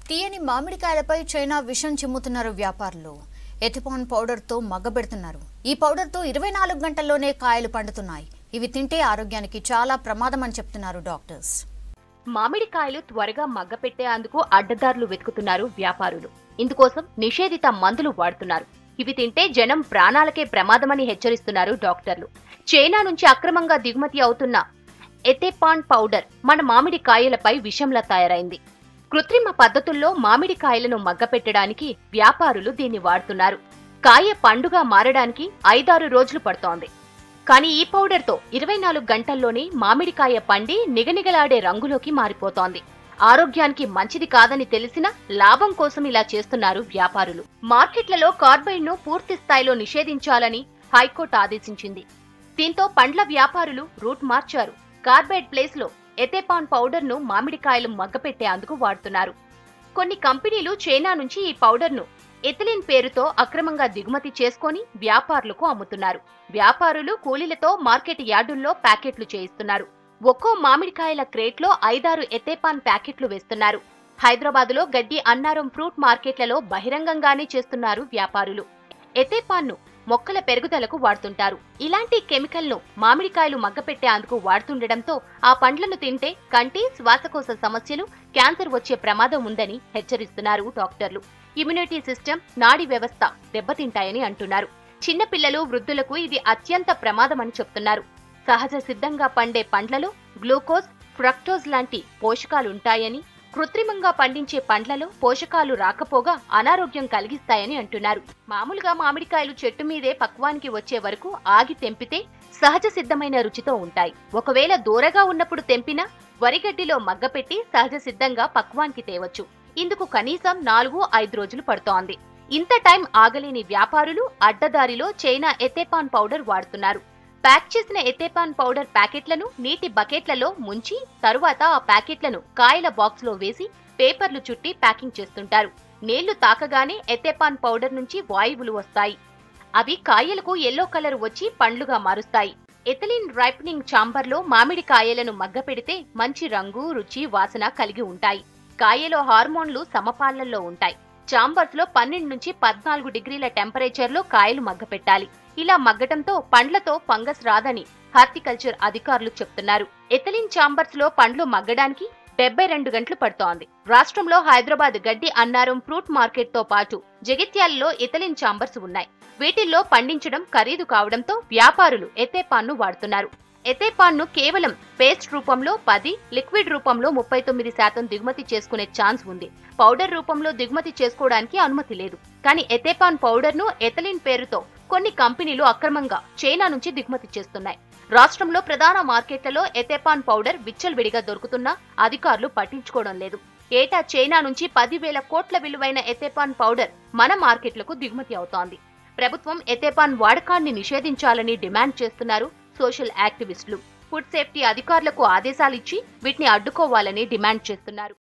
తీయని మామిడికాయలపై చైనా విషం చిమ్ముతున్నారు వ్యాపారులు ఎథిపాన్ పౌడర్తో మగ్గబెడుతున్నారు ఈ పౌడర్తో ఇరవై నాలుగు గంటల్లోనే కాయలు పండుతున్నాయి ఇవి తింటే ఆరోగ్యానికి చాలా ప్రమాదం అని చెప్తున్నారు డాక్టర్స్ మామిడికాయలు త్వరగా మగ్గపెట్టేందుకు అడ్డదారులు వెతుకుతున్నారు వ్యాపారులు ఇందుకోసం నిషేధిత మందులు వాడుతున్నారు ఇవి తింటే జనం ప్రాణాలకే ప్రమాదమని హెచ్చరిస్తున్నారు డాక్టర్లు చైనా నుంచి అక్రమంగా దిగుమతి అవుతున్న ఎథెపాన్ పౌడర్ మన మామిడి కాయలపై విషంలా తయారైంది కృత్రిమ పద్ధతుల్లో మామిడికాయలను మగ్గపెట్టడానికి వ్యాపారులు దీన్ని వాడుతున్నారు కాయ పండుగ మారడానికి ఐదారు రోజులు పడుతోంది కానీ ఈ పౌడర్తో ఇరవై నాలుగు గంటల్లోనే మామిడికాయ పండి నిగనిగలాడే రంగులోకి మారిపోతోంది ఆరోగ్యానికి మంచిది కాదని తెలిసినా లాభం కోసం ఇలా చేస్తున్నారు వ్యాపారులు మార్కెట్లలో కార్బైడ్ ను పూర్తి స్థాయిలో నిషేధించాలని హైకోర్టు ఆదేశించింది దీంతో పండ్ల వ్యాపారులు రూట్ మార్చారు కార్బైడ్ ప్లేస్ లో ఎథెపాన్ పౌడర్ ను మామిడికాయలు మగ్గపెట్టేందుకు వాడుతున్నారు కొన్ని కంపెనీలు చైనా నుంచి ఈ పౌడర్ ను ఎథిలిన్ పేరుతో అక్రమంగా దిగుమతి చేసుకొని వ్యాపారులకు అమ్ముతున్నారు వ్యాపారులు కూలీలతో మార్కెట్ యార్డుల్లో ప్యాకెట్లు చేయిస్తున్నారు ఒక్కో మామిడికాయల క్రేట్లో ఐదారు ఎథేపాన్ ప్యాకెట్లు వేస్తున్నారు హైదరాబాదులో గడ్డి అన్నారం ఫ్రూట్ మార్కెట్లలో బహిరంగంగానే చేస్తున్నారు వ్యాపారులు ఎథేపాన్ను మొక్కల పెరుగుదలకు వాడుతుంటారు ఇలాంటి కెమికల్ను మామిడికాయలు మగ్గపెట్టేందుకు వాడుతుండటంతో ఆ పండ్లను తింటే కంటి శ్వాసకోశ సమస్యలు క్యాన్సర్ వచ్చే ప్రమాదం ఉందని హెచ్చరిస్తున్నారు డాక్టర్లు ఇమ్యూనిటీ సిస్టమ్ నాడీ వ్యవస్థ దెబ్బతింటాయని అంటున్నారు చిన్నపిల్లలు వృద్ధులకు ఇది అత్యంత ప్రమాదమని చెప్తున్నారు సహజ సిద్ధంగా పండే పండ్లలో గ్లూకోజ్ ఫ్రక్టోజ్ లాంటి పోషకాలుంటాయని కృత్రిమంగా పండించే పండ్లలో పోషకాలు రాకపోగా అనారోగ్యం కలిగిస్తాయని అంటున్నారు మామూలుగా మామిడికాయలు చెట్టు మీదే పక్వానికి వచ్చే వరకు ఆగి తెంపితే సహజ సిద్ధమైన రుచితో ఉంటాయి ఒకవేళ దూరగా ఉన్నప్పుడు తెంపినా వరిగడ్డిలో మగ్గపెట్టి సహజ సిద్ధంగా పక్వానికి తేవచ్చు ఇందుకు కనీసం నాలుగు ఐదు రోజులు పడుతోంది ఇంత టైం ఆగలేని వ్యాపారులు అడ్డదారిలో చైనా ఎథేపాన్ పౌడర్ వాడుతున్నారు ప్యాక్ చేసిన ఎథేపాన్ పౌడర్ ప్యాకెట్లను నీటి బకెట్లలో ముంచి తరువాత ఆ ప్యాకెట్లను కాయల బాక్స్ లో వేసి పేపర్లు చుట్టి ప్యాకింగ్ చేస్తుంటారు నీళ్లు తాకగానే ఎథేపాన్ పౌడర్ నుంచి వాయువులు వస్తాయి అవి కాయలకు ఎల్లో కలర్ వచ్చి పండ్లుగా మారుస్తాయి ఎథలిన్ రైపనింగ్ ఛాంబర్లో మామిడి కాయలను మగ్గపెడితే మంచి రంగు రుచి వాసన కలిగి ఉంటాయి కాయలో హార్మోన్లు సమపాలనలో ఉంటాయి చాంబర్స్ లో పన్నెండు నుంచి పద్నాలుగు డిగ్రీల టెంపరేచర్ లో కాయలు మగ్గపెట్టాలి ఇలా మగ్గటంతో పండ్లతో ఫంగస్ రాదని హార్టికల్చర్ అధికారులు చెప్తున్నారు ఎథలిన్ చాంబర్స్ లో పండ్లు మగ్గడానికి డెబ్బై రెండు గంటలు పడుతోంది రాష్ట్రంలో హైదరాబాద్ గడ్డి అన్నారం ఫ్రూట్ మార్కెట్ తో పాటు జగిత్యాలలో ఎథలిన్ చాంబర్స్ ఉన్నాయి వీటిల్లో పండించడం ఖరీదు కావడంతో వ్యాపారులు ఎథేపాన్ను వాడుతున్నారు ఎథేపాన్ను కేవలం పేస్ట్ రూపంలో పది లిక్విడ్ రూపంలో ముప్పై తొమ్మిది శాతం దిగుమతి చేసుకునే ఛాన్స్ ఉంది పౌడర్ రూపంలో దిగుమతి చేసుకోవడానికి అనుమతి లేదు కానీ ఎథేపాన్ పౌడర్ను ఎథలిన్ పేరుతో కొన్ని కంపెనీలు అక్రమంగా చైనా నుంచి దిగుమతి చేస్తున్నాయి రాష్ట్రంలో ప్రధాన మార్కెట్లలో ఎథేపాన్ పౌడర్ విచ్చలవిడిగా దొరుకుతున్నా అధికారులు పట్టించుకోవడం లేదు ఏటా చైనా నుంచి పదివేల కోట్ల విలువైన ఎథేపాన్ పౌడర్ మన మార్కెట్లకు దిగుమతి అవుతోంది ప్రభుత్వం ఎథేపాన్ వాడకాన్ని నిషేధించాలని డిమాండ్ చేస్తున్నారు సోషల్ యాక్టివిస్టులు ఫుడ్ సేఫ్టీ అధికారులకు ఆదేశాలిచ్చి వీటిని అడ్డుకోవాలని డిమాండ్ చేస్తున్నారు